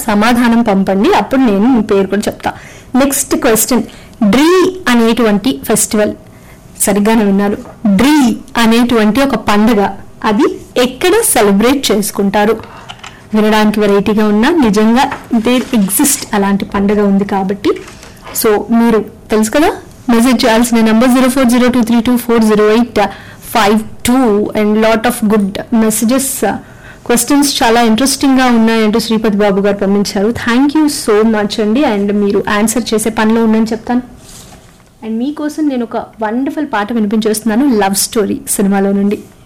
సమాధానం పంపండి అప్పుడు నేను మీ పేరు కూడా చెప్తా నెక్స్ట్ క్వశ్చన్ డ్రీ అనేటువంటి ఫెస్టివల్ సరిగ్గానే విన్నారు డ్రీ అనేటువంటి ఒక పండుగ అది ఎక్కడ సెలబ్రేట్ చేసుకుంటారు వినడానికి వెరైటీగా ఉన్నా నిజంగా దేర్ ఎగ్జిస్ట్ అలాంటి పండుగ ఉంది కాబట్టి సో మీరు తెలుసు కదా మెసేజ్ చేయాల్సిన number zero four zero two three two four zero eight five two and lot of good messages questions చాలా ఇంట్రెస్టింగ్ గా ఉన్నాయంటూ శ్రీపతి బాబు గారు పంపించారు థ్యాంక్ యూ సో మచ్ అండి అండ్ మీరు ఆన్సర్ చేసే పనిలో ఉందని చెప్తాను అండ్ మీకోసం నేను ఒక వండర్ఫుల్ పాట వినిపించేస్తున్నాను లవ్ స్టోరీ సినిమాలో నుండి